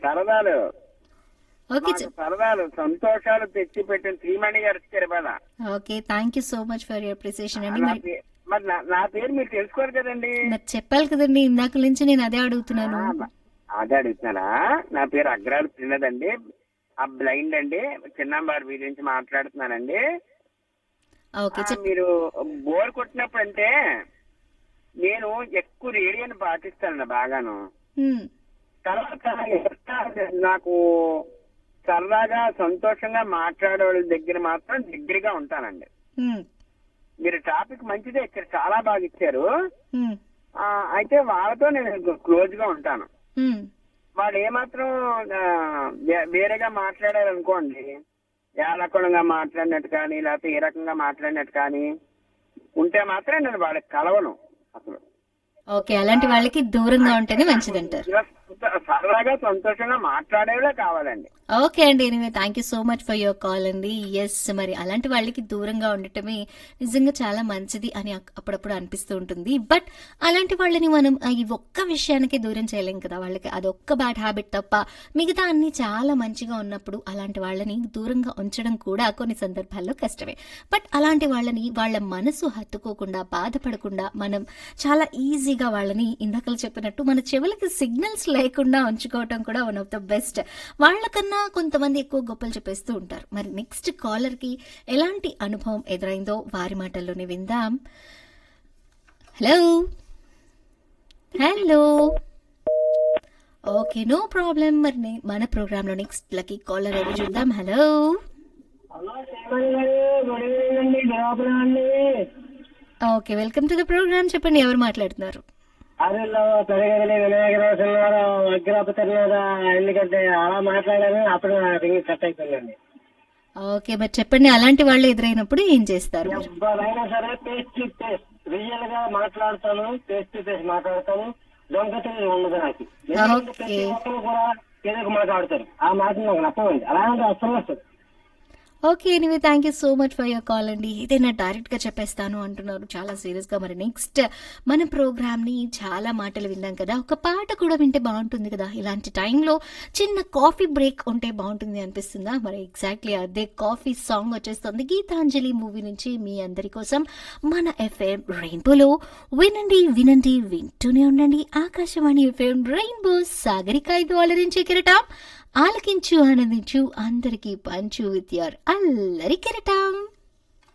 సరదాలు ఓకే మాకు సరదాలు సంతోషాలు తెచ్చి పెట్టిన శ్రీమణి గారు Tirumala okay thank you so much for your appreciation అండి నా మరి పే- మరి నా- నా పేరు మీరు తెలుసుకోరు కదండి మరి చెప్పాలి కదండి ఇందాక నుంచి నేను అదే అడుగుతున్నాను ఆ, అదే అడుగుతున్నారా నా పేరు అగ్రాలు పిల్లదండి ఆ బ్లైండ్ అండి చిన్నంబారు వీధి నుంచి మాట్లాడుతున్నానండి ఓకే ఆ, చెప్ మీరు బోర్ కొట్టినప్పుడు అంటే నేను ఎక్కువ రేడియోని పాటిస్తాను బాగాను ఉమ్, తర్వాత ఎంత నాకు సరదాగా సంతోషంగా మాట్లాడే వాళ్ళ దగ్గర మాత్రం దగ్గరగా ఉంటానండి ఉమ్, మీరు టాపిక్ మంచిదే ఇచ్చారు చాలా బాగా ఇచ్చారు ఉమ్, ఆ, అయితే వాళ్ళతో నేను క్లోజ్ గా ఉంటాను ఉమ్. వాళ్ళు ఏమాత్రం ఆ, వే- వేరేగా మాట్లాడారనుకోండి ఏలకులంగా మాట్లాడినట్టు కానీ లేకపోతే ఏ రకంగా మాట్లాడినట్టు కానీ ఉంటే మాత్రం నేను వాళ్ళకి కలవను అసలు ఓకే అలాంటి వాళ్ళకి దూరంగా ఉంటేనే మంచిదంటారు ఇలా సరదాగా సంతోషంగా మాట్లాడేవే కావాలండి ఓకే అండి anyway thank you so much for your call అండి ఎస్ మరి అలాంటి వాళ్ళకి దూరంగా ఉండటమే నిజంగా చాలా మంచిది అని అక్- అప్పుడప్పుడు అనిపిస్తూ ఉంటుంది బట్ అలాంటి వాళ్ళని మనం ఆ, ఈ ఒక్క విషయానికి దూరం చేయలేం కదా వాళ్ళకి అదొక్క బ్యాడ్ హ్యాబిట్ తప్ప మిగతా అన్ని చాలా మంచిగా ఉన్నప్పుడు అలాంటి వాళ్ళని దూరంగా ఉంచడం కూడా కొన్ని సందర్భాల్లో కష్టమే బట్ అలాంటి వాళ్ళని వాళ్ళ మనసు హత్తుకోకుండా బాధపడకుండా మనం చాలా ఈజీగా వాళ్ళని ఇందాకలు చెప్పినట్టు మన చెవులకి సిగ్నల్స్ లేకుండా ఉంచుకోవటం కూడా వన్ ఆఫ్ ద బెస్ట్ వాళ్ళకన్నా కొంతమంది ఎక్కువ గొప్పలు చెప్పేస్తూ ఉంటారు మరి నెక్స్ట్ కాలర్ కి ఎలాంటి అనుభవం ఎదురైందో వారి మాటల్లోనే విందాం hello hello okay no problem మరి నే- మన ప్రోగ్రామ్ లో నెక్స్ట్ లకి కాలర్ ఎవరు చూద్దాం హలో హలో శ్రీమణి గారు గుడ్ ఈవినింగ్ అండి గుడ్ ఆఫ్టర్నూన్ అండి okay welcome to the programme చెప్పండి ఎవరు మాట్లాడుతున్నారు అదిలో పెరగలి వినాయక శనివారం అగ్రపతి మీద ఎందుకంటే అలా మాట్లాడాను అప్పుడు నా రింగ్ కట్ అయిపోయిందండి ఓకే మరి చెప్పండి అలాంటి వాళ్ళు ఎదురైనప్పుడు ఏం చేస్తారు మీరు? ఎవరైనా సరే ఫేస్ టు ఫేస్ రియల్ గా మాట్లాడతాను ఫేస్ టు ఫేస్ మాట్లాడతాను దొంగత ఉండదు నాకు ఎందుకంటే ప్రతి ఓకే. ఒక్కరు కూడా ఏదో ఒక మాట్లాడతారు ఆ మాట నాకు నప్పవండి అలాంటి అసలు వస్తుంది okay anyway thank you so much for your call అండి ఏదైనా డైరెక్ట్ గా చెప్పేస్తాను అంటున్నారు చాలా సీరియస్ గా మరి నెక్స్ట్ మన ప్రోగ్రామ్ ని చాలా మాటలు విన్నాం కదా ఒక పాట కూడా వింటే బాగుంటుంది కదా ఇలాంటి టైంలో చిన్న కాఫీ బ్రేక్ ఉంటే బాగుంటుంది అనిపిస్తుందా మరి ఎగ్జాక్ట్లీ అదే కాఫీ సాంగ్ వచ్చేస్తుంది గీతాంజలి మూవీ నుంచి మీ అందరి కోసం మన ఎఫ్ఎం రెయిన్బోలో వినండి వినండి వింటూనే ఉండండి ఆకాశవాణి ఎఫ్ఎం రెయిన్బో సాగరిక ఇది అలరించే కిరటం ఆలకించు ఆనందించు అందరికీ పంచు విత్ యువర్ అల్లరి కిరటం